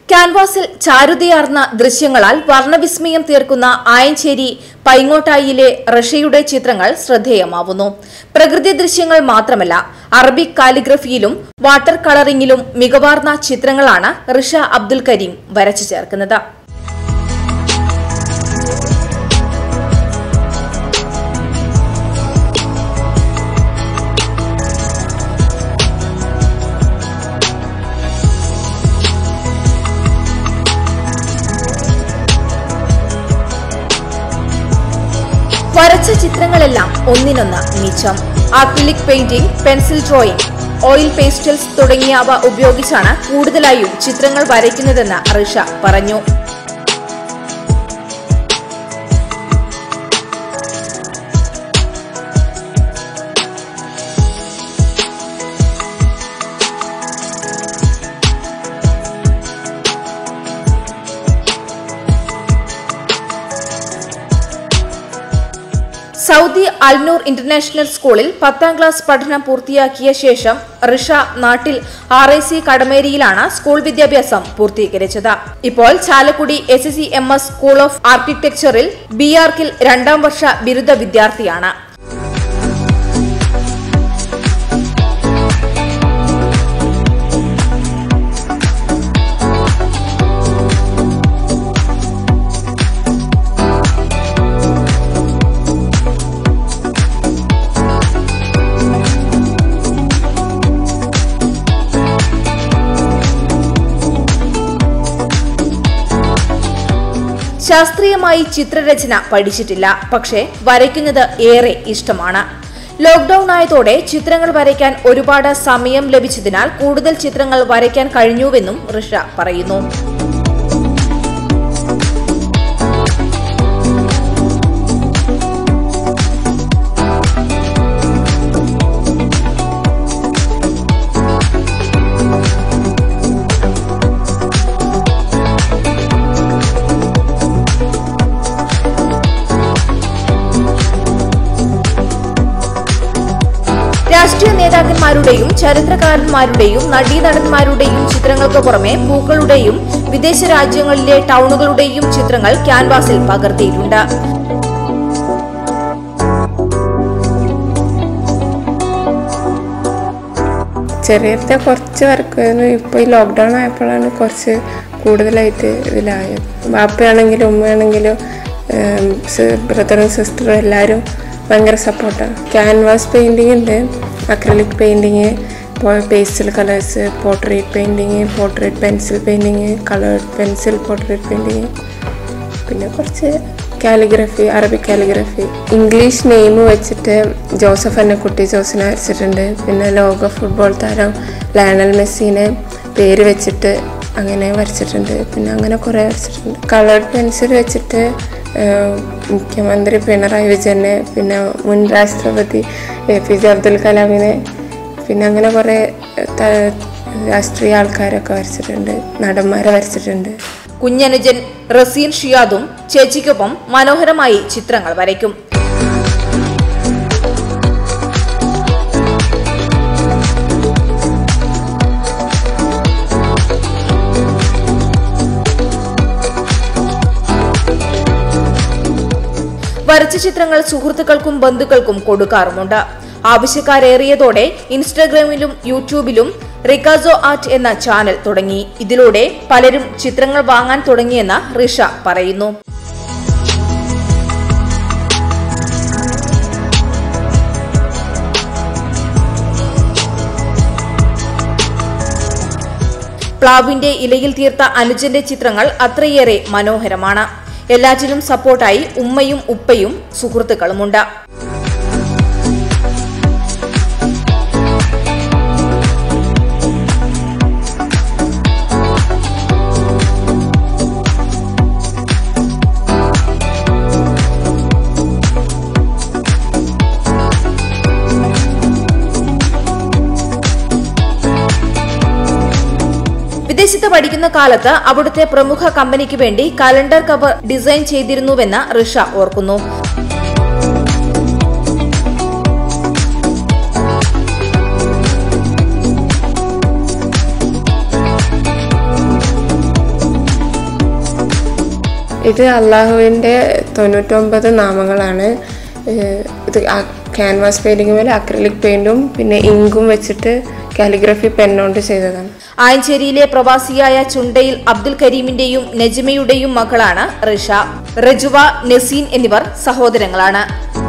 ക്യാൻവാസിൽ ചാരുതയാർന്ന ദൃശ്യങ്ങളാൽ വർണ്ണവിസ്മയം തീർക്കുന്ന ആയഞ്ചേരി പൈങ്ങോട്ടായിലെ റഷ്യയുടെ ചിത്രങ്ങൾ ശ്രദ്ധേയമാവുന്നു പ്രകൃതി ദൃശ്യങ്ങൾ മാത്രമല്ല അറബിക് കാലിഗ്രഫിയിലും വാട്ടർ കളറിംഗിലും മികവാർന്ന ചിത്രങ്ങളാണ് ഋഷ അബ്ദുൽ കരീം വരച്ചു ചേർക്കുന്നത് വരച്ച ചിത്രങ്ങളെല്ലാം ഒന്നിനൊന്ന് മിച്ചം acrylic painting pencil drawing oil pastels തുടങ്ങിയവ ഉപയോഗിച്ചാണ് കൂടുതലായും ചിത്രങ്ങൾ വരയ്ക്കുന്നതെന്ന് ഋഷ പറഞ്ഞു സൗദി അൽനൂർ ഇന്റർനാഷണൽ സ്കൂളിൽ പത്താം ക്ലാസ് പഠനം പൂർത്തിയാക്കിയ ശേഷം ഋഷ നാട്ടിൽ ആർ ഐ സി കടമേരിയിലാണ് സ്കൂൾ വിദ്യാഭ്യാസം പൂർത്തീകരിച്ചത് ഇപ്പോൾ Chalakudy S S C M S school of ആർക്കിടെക്ചറിൽ ബി ആർക്കിൽ രണ്ടാം വർഷ ബിരുദ വിദ്യാർത്ഥിയാണ് ശാസ്ത്രീയമായി ചിത്രരചന പഠിച്ചിട്ടില്ല പക്ഷേ വരയ്ക്കുന്നത് ഏറെ ഇഷ്ടമാണ് ലോക്ഡൌൺ ആയതോടെ ചിത്രങ്ങൾ വരയ്ക്കാൻ ഒരുപാട് സമയം ലഭിച്ചതിനാൽ കൂടുതൽ ചിത്രങ്ങൾ വരയ്ക്കാൻ കഴിഞ്ഞുവെന്നും ഋഷ പറയുന്നു രാഷ്ട്രീയ നേതാക്കന്മാരുടെയും ചരിത്രകാരന്മാരുടെയും നടീനടന്മാരുടെയും ചിത്രങ്ങൾക്ക് പുറമെ പൂക്കളുടെയും വിദേശ രാജ്യങ്ങളിലെ ടൗണുകളുടെയും ചിത്രങ്ങൾ ക്യാൻവാസിൽ പകർത്തിയിട്ടുണ്ട് ചെറിയത്തെ കുറച്ച് വർക്കായിരുന്നു ഇപ്പോൾ ഈ ലോക്ക്ഡൗൺ ആയപ്പോഴാണ് കുറച്ച് കൂടുതലായിട്ട് ഇതിലായത് ബാപ്പയാണെങ്കിലും ഉമ്മയാണെങ്കിലും ബ്രദറും സിസ്റ്ററും എല്ലാവരും ഭയങ്കര സപ്പോർട്ടാണ് ക്യാൻവാസ് പെയിൻറ്റിങ് ഉണ്ട് acrylic painting pastel colours portrait painting portrait pencil painting coloured pencil portrait painting പിന്നെ കുറച്ച് calligraphy Arabic calligraphy English name വെച്ചിട്ട് ജോസഫ് അന്നക്കുട്ടി ജോസിനെ വരച്ചിട്ടുണ്ട് പിന്നെ ലോക ഫുട്ബോൾ താരം ലയണൽ മെസ്സിനെ പേര് വെച്ചിട്ട് അങ്ങനെ വരച്ചിട്ടുണ്ട് പിന്നെ അങ്ങനെ കുറേ വരച്ചിട്ടുണ്ട് കളർഡ് പെൻസിൽ വെച്ചിട്ട് ഏഹ്, മുഖ്യമന്ത്രി പിണറായി വിജയനെ പിന്നെ മുൻ രാഷ്ട്രപതി എ പി ജെ അബ്ദുൽ കലാമിനെ പിന്നെ അങ്ങനെ കുറേ ത- രാഷ്ട്രീയ ആൾക്കാരൊക്കെ വരച്ചിട്ടുണ്ട് നടന്മാരെ വരച്ചിട്ടുണ്ട് കുഞ്ഞനുജൻ റസീൻ ഷിയാദും ചേച്ചിക്കൊപ്പം മനോഹരമായി ചിത്രങ്ങൾ വരയ്ക്കും വരച്ച ചിത്രങ്ങൾ സുഹൃത്തുക്കൾക്കും ബന്ധുക്കൾക്കും കൊടുക്കാറുമുണ്ട് ആവശ്യക്കാരേറിയതോടെ ഇൻസ്റ്റഗ്രാമിലും യൂട്യൂബിലും റിക്കാസോ ആർട്ട് എന്ന ചാനൽ തുടങ്ങി ഇതിലൂടെ പലരും ചിത്രങ്ങൾ വാങ്ങാൻ തുടങ്ങിയെന്ന് റിഷ പറയുന്നു പ്ലാവിന്റെ ഇലയിൽ തീർത്ത അനുജന്റെ ചിത്രങ്ങൾ അത്രയേറെ മനോഹരമാണ് എല്ലാറ്റിനും സപ്പോർട്ടായി ഉമ്മയും ഉപ്പയും സുഹൃത്തുക്കളുമുണ്ട് വിദേശത്ത് പഠിക്കുന്ന കാലത്ത് അവിടുത്തെ പ്രമുഖ കമ്പനിക്ക് വേണ്ടി കലണ്ടർ കവർ ഡിസൈൻ ചെയ്തിരുന്നുവെന്ന് ഋഷ ഓർക്കുന്നു ഇത് അള്ളാഹുവിൻ്റെ തൊണ്ണൂറ്റൊമ്പത് നാമങ്ങളാണ് ഏഹ് ഇത് ക്യാൻവാസ് പെയിൻറ്റിങ് പോലെ അക്രലിക് പെയിൻറ്റും പിന്നെ ഇങ്കും വെച്ചിട്ട് കാലിഗ്രഫി പെണ്ണുകൊണ്ട് ചെയ്തതാണ് ആയഞ്ചേരിയിലെ പ്രവാസിയായ ചുണ്ടയിൽ അബ്ദുൽ കരീമിന്റെയും നജ്മയുടെയും മകളാണ് റിഷ റജുവ നസീൻ എന്നിവർ സഹോദരങ്ങളാണ്